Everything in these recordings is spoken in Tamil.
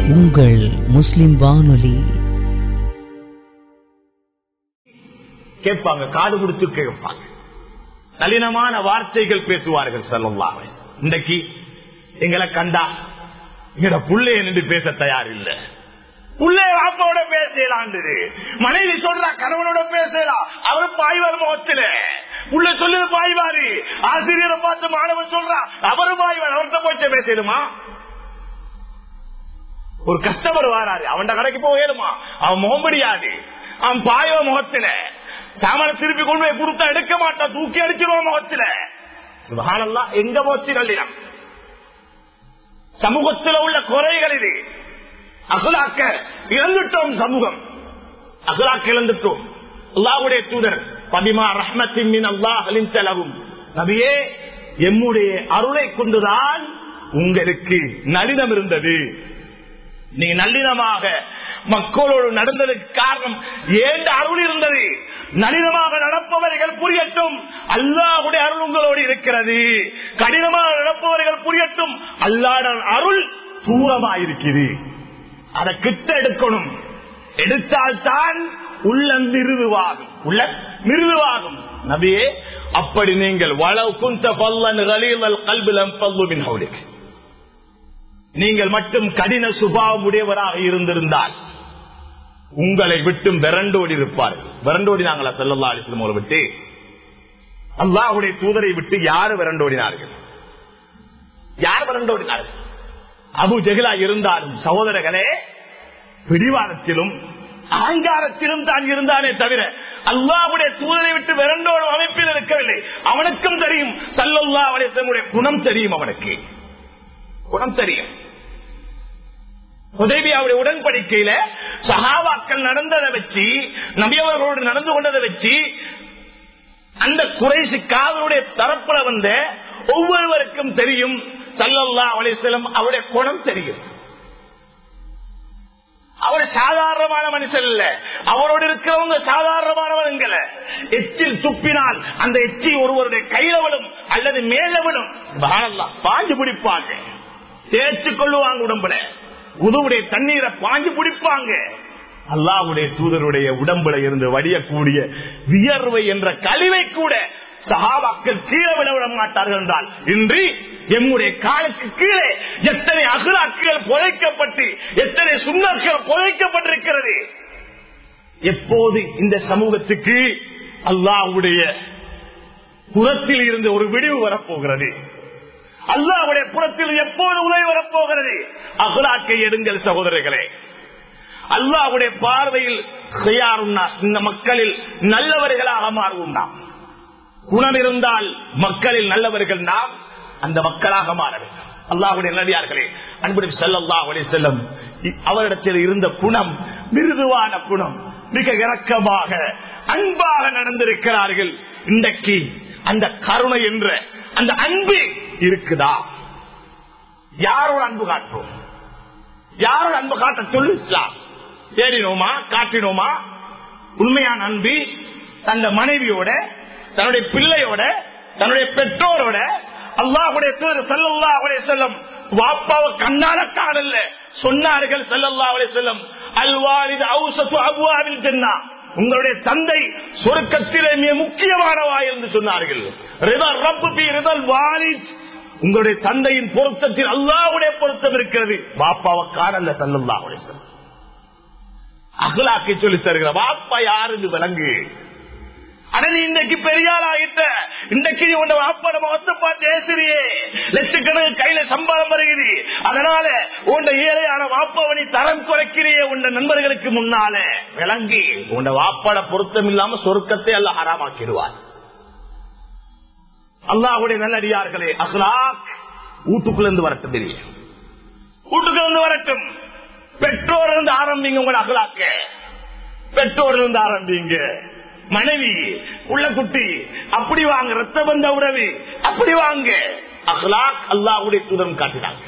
உங்கள் முஸ்லிம் வானொலி கேட்பாங்க காது கொடுத்து கேட்பாங்க நளினமான வார்த்தைகள் பேசுவார்கள் செல்லுவாங்க இன்றைக்கு எங்களை கண்டா எங்கட புள்ளைய நின்று பேச தயார் இல்ல புள்ளைய வாப்பாவோட பேசலாம் மனைவி சொல்றா கணவனோட பேசலாம் அவர் பாய்வார் முகத்துல உள்ள சொல்லுது பாய்வாரு ஆசிரியரை பார்த்து மாணவன் சொல்றா அவரு பாய்வார் அவர்கிட்ட போய் பேசலுமா ஒரு கஸ்டமர் வராரு அவன் கடைக்கு போகலுமா அவன் முகம் முடியாது அவன் பாயவ முகத்துல சாமான திருப்பி கொண்டு போய் கொடுத்தா எடுக்க மாட்டான் தூக்கி அடிச்சிருவான் முகத்துல சுபஹானல்லாஹ், எங்க போச்சு நல்லினம் சமூகத்தில் உள்ள குறைகள் இது அகலாக்க இழந்துட்டோம் சமூகம் அகலாக்க இழந்துட்டோம் அல்லாவுடைய தூதர் பதிமா ரஹ்மத்தின் மின் அல்லாஹலின் செலவும் நபியே எம்முடைய அருளை கொண்டுதான் உங்களுக்கு நளினம் இருந்தது நீ நல்லினமாக மக்களோடு நடந்ததுக்கு காரணம் ஏண்ட அருள் இருந்தது நளினமாக நடப்பவர்கள் புரியட்டும் அல்லாஹுடைய அருள் உங்களோடு இருக்கிறது கடினமாக நடப்பவர்கள் புரியட்டும் அல்லாட அருள் தூரமாயிருக்கிறது அதை கிட்ட எடுக்கணும் எடுத்தால்தான் உள்ள மிருதுவாகும் உள்ள மிருதுவாகும் நபியே அப்படி நீங்கள் வளவு குந்த பல்லன் கல்விலம் பல்லுவின் ஹவுலிக்கு நீங்கள் மட்டும் கடின சுபாவம் உடையவராக இருந்திருந்தால் உங்களை விட்டும் விரண்டோடி இருப்பார்கள் விரண்டோடி நாங்களா செல்லல்லா அலிஸ்லம் அவரை விட்டு அல்லாஹுடைய தூதரை விட்டு யாரு விரண்டோடினார்கள் யார் விரண்டோடினார்கள் அபு ஜெகிலா இருந்தாலும் சகோதரர்களே பிடிவாதத்திலும் அகங்காரத்திலும் தான் இருந்தானே தவிர அல்லாவுடைய தூதரை விட்டு விரண்டோடும் அமைப்பில் இருக்கவில்லை அவனுக்கும் தெரியும் சல்லல்லா அலிஸ்லமுடைய குணம் தெரியும் அவனுக்கு குணம் தெரியும் உதவியாவுடைய உடன்படிக்கையில சகாவாக்கள் நடந்ததை வச்சு நபியவர்களோடு நடந்து கொண்டதை வச்சு அந்த குறைசி காவலுடைய தரப்புல வந்த ஒவ்வொருவருக்கும் தெரியும் சல்லல்லா அலிசலம் அவருடைய குணம் தெரியும் அவர் சாதாரணமான மனுஷன் இல்ல அவரோடு இருக்கிறவங்க சாதாரணமானவங்கள எச்சில் துப்பினால் அந்த எச்சி ஒருவருடைய கையில விடும் அல்லது மேல விடும் சுப்ஹானல்லாஹ், பாஞ்சு பிடிப்பாங்க தேய்ச்சு கொள்ளுவாங்க உடம்புல உதவுடைய தண்ணீரை பாஞ்சு பிடிப்பாங்க அல்லாவுடைய தூதருடைய உடம்புல இருந்து வடியக்கூடிய வியர்வை என்ற கழிவை கூட சகாபாக்கள் கீழே விட விட மாட்டார்கள் என்றால் இன்றி எம்முடைய காலுக்கு கீழே எத்தனை அகலாக்கள் புதைக்கப்பட்டு எத்தனை சுண்ணர்கள் புதைக்கப்பட்டிருக்கிறது எப்போது இந்த சமூகத்துக்கு அல்லாவுடைய புறத்தில் இருந்து ஒரு விடிவு வரப்போகிறது அல்லாவுடைய புறத்தில் எப்போது உதவி வரப்போகிறது அகலாக்கை எடுங்கள் சகோதரர்களே அல்லாவுடைய பார்வையில் செய்யாருன்னா இந்த மக்களில் நல்லவர்களாக மாறுவோம் நாம் குணம் இருந்தால் மக்களில் நல்லவர்கள் நாம் அந்த மக்களாக மாற வேண்டும் அல்லாஹுடைய நல்லடியார்களே அன்புடன் செல்லல்லாஹுடைய செல்லம் அவரிடத்தில் இருந்த குணம் மிருதுவான குணம் மிக இரக்கமாக அன்பாக நடந்திருக்கிறார்கள் இன்றைக்கு அந்த கருணை என்ற அந்த அன்பு இருக்குதா யாரோட அன்பு காட்டுறோம் யாரோட அன்பு காட்ட சொல்லு இஸ்லாம் தேடினோமா காட்டினோமா உண்மையான அன்பு தந்த மனைவியோட தன்னுடைய பிள்ளையோட தன்னுடைய பெற்றோரோட அல்லாஹுடைய பேர் செல்லல்லா அவருடைய செல்லம் வாப்பாவை கண்ணால காணல சொன்னார்கள் செல்லல்லா அவருடைய செல்லம் அல்வாரிது அவுசத்து அபுவாவில் தென்னா உங்களுடைய தந்தை சொருக்கத்திலே மிக முக்கியமானவா என்று சொன்னார்கள் ரிதல் ரப்பு பி ரிதல் வாலித் உங்களுடைய தந்தையின் பொருத்தத்தில் அல்லாவுடைய பொருத்தம் இருக்கிறது பாப்பாவை காணல செல்லல்லா அவருடைய செல்லம் அகலாக்கை சொல்லி தருகிற வாப்பா யாருன்னு விளங்கு ஆனா நீ இன்றைக்கு பெரியாள் ஆகிட்ட இன்றைக்கு நீ உன்னை வாப்பாட முகத்தை பார்த்து ஏசுறியே லட்சக்கணக்கு கையில சம்பாதம் வருகிறது அதனால உன்னை ஏழையான வாப்பாவை நீ தரம் குறைக்கிறியே உன் நண்பர்களுக்கு முன்னால விளங்கி உன்னை வாப்பாட பொருத்தம் இல்லாம சொருக்கத்தை அல்ல ஹராமாக்கிடுவார் அல்லாஹுடைய நல்லடியார்களே அஹ்லாக் வீட்டுக்குள்ள இருந்து வரட்டும் பெரிய வீட்டுக்குள்ள இருந்து வரட்டும் பெற்றோர் இருந்து ஆரம்பிங்க உங்களை அகலாக்க பெற்றோர் இருந்து ஆரம்பிங்க மனைவி உள்ள குட்டி அப்படி வாங்க ரத்த பந்த உறவு அப்படி வாங்க அஹ்லாக் அல்லாஹுடைய தூதரம் காட்டினாங்க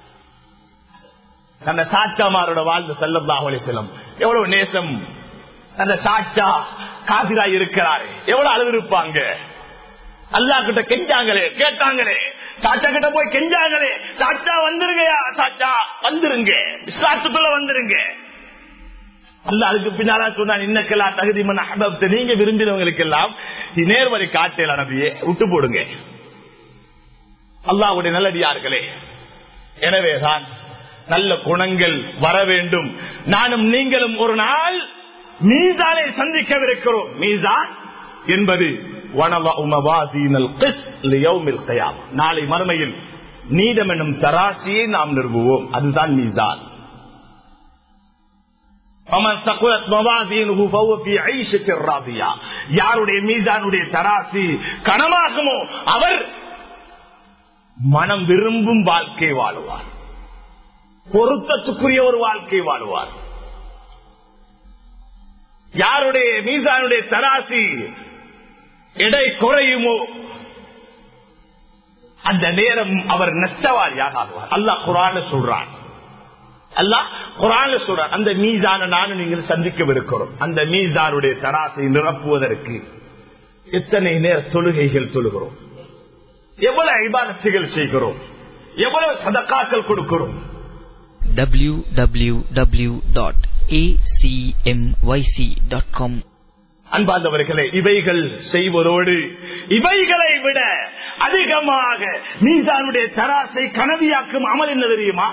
அந்த சாச்சாமாரோட வாழ்ந்த செல்லல்லாஹுடைய செல்லம் எவ்வளவு நேசம் அந்த சாச்சா காசிரா இருக்கிறாரு எவ்வளவு அளவு இருப்பாங்க அல்லா கிட்ட கெஞ்சாங்களே கேட்டாங்களே சாச்சா கிட்ட போய் கெஞ்சாங்களே சாச்சா வந்துருங்கயா கிடைச்சாச்சா வந்துருங்க இஸ்லாத்துக்குள்ள வந்துருங்க அல்ல அதுக்கு பின்னால சொன்னான் இன்னக்கெல்லாம் தகுதி மன அபப்து நீங்க விரும்பினவங்களுக்கு எல்லாம் நேர்வழி காட்டல நபியே விட்டு போடுங்க அல்லாவுடைய நல்லடியார்களே எனவேதான் நல்ல குணங்கள் வர வேண்டும் நானும் நீங்களும் ஒரு நாள் மீசானை சந்திக்கவிருக்கிறோம் மீசான் என்பது நாளை மறுமையில் நீதம் என்னும் தராசியை நாம் நிறுவுவோம் அதுதான் மீசான் யாருடைய மீசானுடைய தராசி கனமாகுமோ அவர் மனம் விரும்பும் வாழ்க்கை வாழுவார் பொருத்தத்துக்குரிய ஒரு வாழ்க்கை வாழுவார் யாருடைய மீசானுடைய தராசி எடை குறையுமோ அந்த நேரம் அவர் நஷ்டவாரியாக ஆகுவார் அல்லாஹ் குரான் சொல்றான் அல்லாஹ் குரான் சொல்றான் அந்த மீசான நானும் நீங்கள் சந்திக்கவிருக்கிறோம் அந்த மீசானுடைய தராசை நிரப்புவதற்கு எத்தனை நேர தொழுகைகள் தொழுகிறோம் எவ்வளவு ஐபாதத்துகள் செய்கிறோம் எவ்வளவு சதக்காக்கள் கொடுக்கிறோம் www.acmyc.com அன்பார்ந்தவர்களே இவைகள் செய்வதோடு இவைகளை விட அதிகமாக மீசானுடைய தராசை கனவியாக்கும் அமல் என்ன தெரியுமா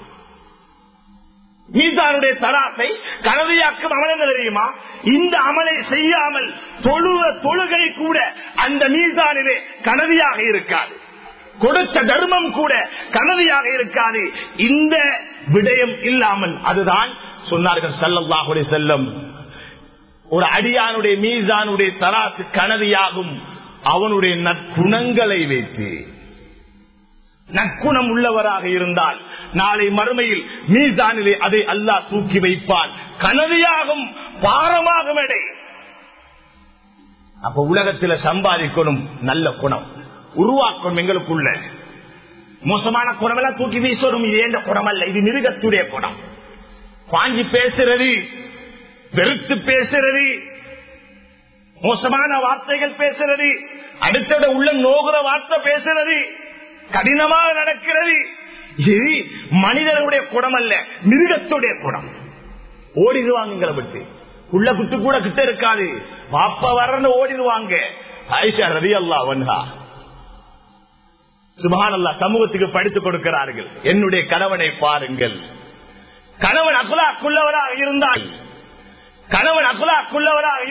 மீசானுடைய தராசை கனவியாக்கும் அமல் என்ன தெரியுமா இந்த அமலை செய்யாமல் தொழுவ தொழுகை கூட அந்த மீசானிலே கனவியாக இருக்காது கொடுத்த தர்மம் கூட கனவியாக இருக்காது இந்த விடயம் இல்லாமல் அதுதான் சொன்னார்கள் சல்லல்லாஹுடைய செல்லம் ஒரு அடியானுடைய மீசானுடைய தராசு கனவியாகும் அவனுடைய நற்குணங்களை வைத்து நற்குணம் உள்ளவராக இருந்தால் நாளை மறுமையில் மீசானிலே அதை அல்லாஹ் தூக்கி வைப்பான் கனவியாகும் பாரமாகும் எடை அப்ப உலகத்தில் சம்பாதிக்கணும் நல்ல குணம் உருவாக்கணும் எங்களுக்குள்ள மோசமான குணம் எல்லாம் தூக்கி வீசணும் இது ஏந்த குணம் அல்ல இது மிருகத்துடைய குணம் வாங்கி பேசுறது வெறுத்து பேசுறது மோசமான வார்த்தைகள் பேசுறது அடுத்தத உள்ள நோகுற வார்த்தை பேசுறது கடினமாக நடக்கிறது இது மனிதனுடைய குணம் அல்ல மிருகத்துடைய குணம் ஓடிடுவாங்க விட்டு உள்ள குட்டு கூட கிட்ட இருக்காது பாப்பா வரன்னு ஓடிடுவாங்க ஆயிஷா ரவி அல்லா வன்ஹா சுபானல்லா சமூகத்துக்கு படித்துக் கொடுக்கிறார்கள் என்னுடைய கணவனை பாருங்கள் கணவன் அகுலாக்குள்ளவராக இருந்தால் கணவன் அகுலாக்குள்ளவராக